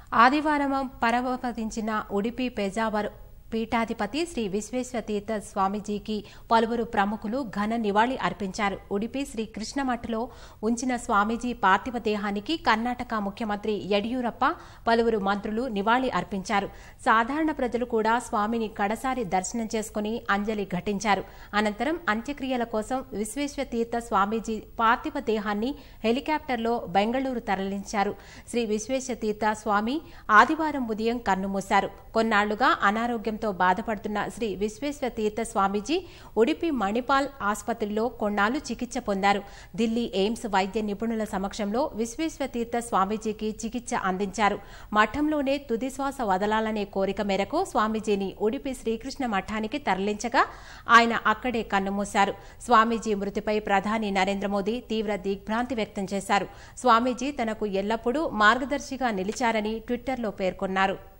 ఆదివారం పరమపదించిన ఉడిపి పెజావర్ పీఠాధిపతి శ్రీ విశ్వేశ్వతీర్థ స్వామీజీకి పలువురు ప్రముఖులు ఘన నివాళి అర్పించారు ఉడిపి శ్రీ కృష్ణమఠలో ఉంచిన స్వామీజీ పార్థివ దేహానికి కర్ణాటక ముఖ్యమంత్రి యడియూరప్ప పలువురు మంత్రులు నివాళి అర్పించారు సాధారణ ప్రజలు కూడా స్వామిని కడసారి దర్శనం చేసుకుని అంజలి ఘటించారు అనంతరం అంత్యక్రియల కోసం విశ్వేశ్వతీర్థ స్వామీజీ పార్థివ దేహాన్ని హెలికాప్టర్లో బెంగళూరు తరలించారు శ్రీ విశ్వేశ్వతీర్థ స్వామి ఆదివారం ఉదయం కన్నుమూశారు కొన్నాళ్లుగా అనారోగ్యంతో బాధపడుతున్న శ్రీ విశ్వేశ్వతీర్థ స్వామీజీ ఉడిపి మణిపాల్ ఆసుపత్రిలో కొన్నాళ్లు చికిత్స పొందారు ఢిల్లీ ఎయిమ్స్ వైద్య నిపుణుల సమక్షంలో విశ్వేశ్వతీర్థ స్వామీజీకి చికిత్స అందించారు మఠంలోనే తుది శ్వాస వదలాలనే కోరిక మేరకు స్వామీజీని ఉడిపి శ్రీకృష్ణ మఠానికి తరలించగా ఆయన అక్కడే కన్నుమూశారు స్వామీజీ మృతిపై ప్రధాని నరేంద్ర మోదీ తీవ్ర దిగ్భ్రాంతి వ్యక్తం చేశారు స్వామీజీ తనకు ఎల్లప్పుడూ మార్గదర్శిగా నిలిచారని ట్విట్టర్లో పేర్కొన్నారు